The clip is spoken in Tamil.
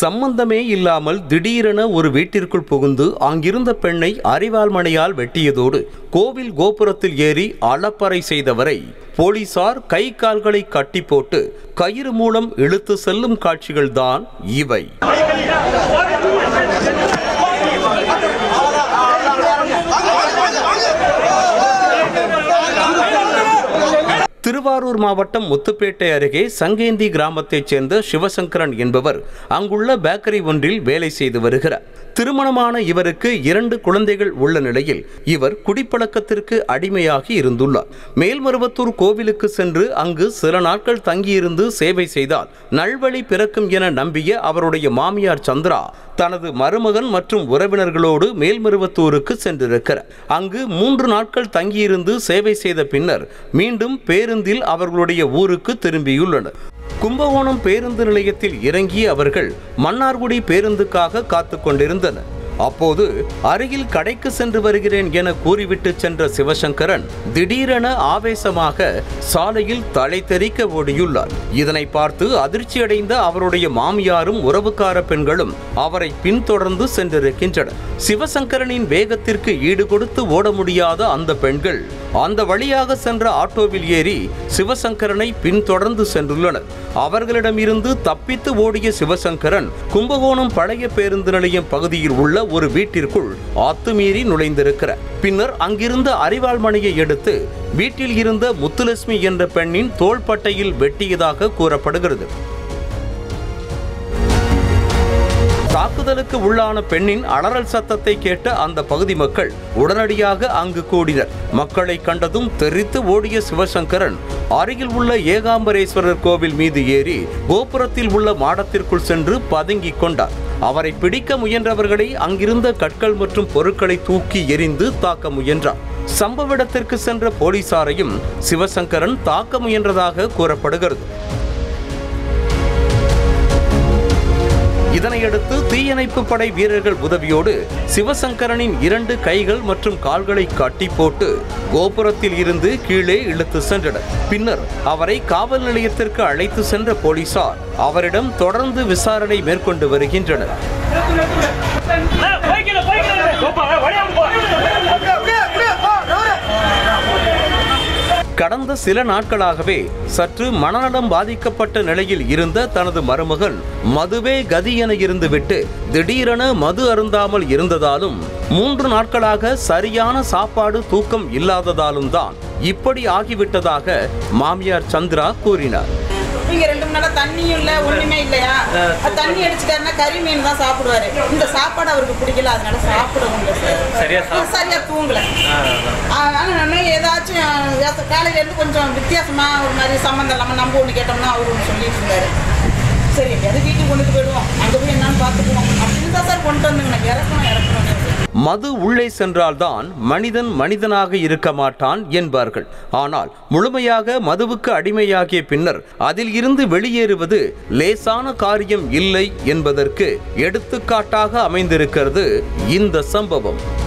சம்பந்தமே இல்லாமல் திடீரென ஒரு வீட்டிற்குள் புகுந்து அங்கிருந்த பெண்ணை அரிவாள் மணையால் வெட்டியதோடு கோவில் கோபுரத்தில் ஏறி அளப்பறை செய்தவரை போலீசார் கை கால்களை கட்டி போட்டு கயிறு மூலம் இழுத்து செல்லும் காட்சிகள்தான் இவை திருவாரூர் மாவட்டம் முத்துப்பேட்டை அருகே சங்கேந்தி கிராமத்தைச் சேர்ந்த சிவசங்கரன் என்பவர் அங்குள்ள பேக்கரி ஒன்றில் வேலை செய்து வருகிறார் திருமணமான இவருக்கு இரண்டு குழந்தைகள் உள்ள நிலையில் இவர் குடிப்பழக்கத்திற்கு அடிமையாகி இருந்துள்ளார் மேல்மருவத்தூர் கோவிலுக்கு சென்று அங்கு சில நாட்கள் தங்கியிருந்து சேவை செய்தால் நல்வழி பிறக்கும் என நம்பிய அவருடைய மாமியார் சந்திரா தனது மருமகன் மற்றும் உறவினர்களோடு மேல்மருவத்தூருக்கு சென்றிருக்கிறார் அங்கு மூன்று நாட்கள் தங்கியிருந்து சேவை செய்த பின்னர் மீண்டும் பேருந்தில் அவர்களுடைய ஊருக்கு திரும்பியுள்ளனர் கும்பகோணம் பேருந்து நிலையத்தில் இறங்கிய அவர்கள் மன்னார்குடி பேருந்துக்காக காத்து கொண்டிருந்தனர் அப்போது அருகில் கடைக்கு சென்று வருகிறேன் என கூறிவிட்டு சென்ற சிவசங்கரன் திடீரென ஆவேசமாக சாலையில் தலை தெறிக்க ஓடியுள்ளார் இதனை பார்த்து அதிர்ச்சியடைந்த அவருடைய மாமியாரும் உறவுக்கார பெண்களும் அவரை பின்தொடர்ந்து சென்றிருக்கின்றனர் சிவசங்கரனின் வேகத்திற்கு ஈடு கொடுத்து ஓட முடியாத அந்த பெண்கள் அந்த வழியாக சென்ற ஆட்டோவில் ஏறி சிவசங்கரனை பின்தொடர்ந்து சென்றுள்ளனர் அவர்களிடமிருந்து தப்பித்து ஓடிய சிவசங்கரன் கும்பகோணம் பழைய பேருந்து நிலையம் பகுதியில் உள்ள ஒரு வீட்டிற்குள் ஆத்துமீறி நுழைந்திருக்கிறார் பின்னர் அங்கிருந்த அரிவாள் மணியை எடுத்து வீட்டில் இருந்த முத்துலட்சுமி என்ற பெண்ணின் தோள்பட்டையில் வெட்டியதாக கூறப்படுகிறது தாக்குதலுக்கு உள்ளான பெண்ணின் அலறல் சத்தத்தை கேட்ட அந்த பகுதி மக்கள் உடனடியாக அங்கு கூடினர் மக்களை கண்டதும் தெரித்து ஓடிய சிவசங்கரன் அருகில் உள்ள ஏகாம்பரேஸ்வரர் கோவில் மீது ஏறி கோபுரத்தில் உள்ள மாடத்திற்குள் சென்று பதுங்கிக் கொண்டார் அவரை பிடிக்க முயன்றவர்களை அங்கிருந்த கற்கள் மற்றும் பொருட்களை தூக்கி எறிந்து தாக்க முயன்றார் சம்பவ இடத்திற்கு சென்ற போலீசாரையும் சிவசங்கரன் தாக்க முயன்றதாக கூறப்படுகிறது இதனையடுத்து தீயணைப்பு படை வீரர்கள் உதவியோடு சிவசங்கரனின் இரண்டு கைகள் மற்றும் கால்களை கட்டி போட்டு கோபுரத்தில் இருந்து கீழே இழுத்து சென்றனர் பின்னர் அவரை காவல் நிலையத்திற்கு அழைத்து சென்ற போலீசார் அவரிடம் தொடர்ந்து விசாரணை மேற்கொண்டு வருகின்றனர் கடந்த சில நாட்களாகவே சற்று மனநலம் பாதிக்கப்பட்ட நிலையில் இருந்த தனது மருமகன் மதுவே கதி என இருந்துவிட்டு திடீரென மது அருந்தாமல் இருந்ததாலும் மூன்று நாட்களாக சரியான சாப்பாடு தூக்கம் இல்லாததாலும் தான் இப்படி ஆகிவிட்டதாக மாமியார் சந்திரா கூறினார் நீங்க ரெண்டு மணி நேரம் தண்ணியும் இல்ல ஒண்ணுமே இல்லையா அது தண்ணி அடிச்சுட்டாருன்னா கறி மீன் தான் சாப்பிடுவாரு இந்த சாப்பாடு அவருக்கு பிடிக்கல அதனால சாப்பிட முடியல சார் சரியா சாப்~ சரியா தூங்கல அதனால நம்ம ஏதாச்சும் ஏத்த- காலையில இருந்து கொஞ்சம் வித்தியாசமா ஒரு மாதிரி சம்மந்தம் இல்லாம நம்ம ஒண்ணு கேட்டோம்னா அவர் ஒண்ணு சொல்லிட்டு இருந்தாரு சரி எது வீட்டுக்கு கொண்டுட்டு போயிடுவோம் அங்க போய் என்னன்னு பார்த்துக்குவோம் அப்படின்னு தான் சார் கொண்டு வந்து எனக்கு இறக்கணும் இறக்கணும் மது உள்ளே சென்றால்தான் மனிதன் மனிதனாக இருக்க மாட்டான் என்பார்கள் ஆனால் முழுமையாக மதுவுக்கு அடிமையாகிய பின்னர் அதில் இருந்து வெளியேறுவது லேசான காரியம் இல்லை என்பதற்கு எடுத்துக்காட்டாக அமைந்திருக்கிறது இந்த சம்பவம்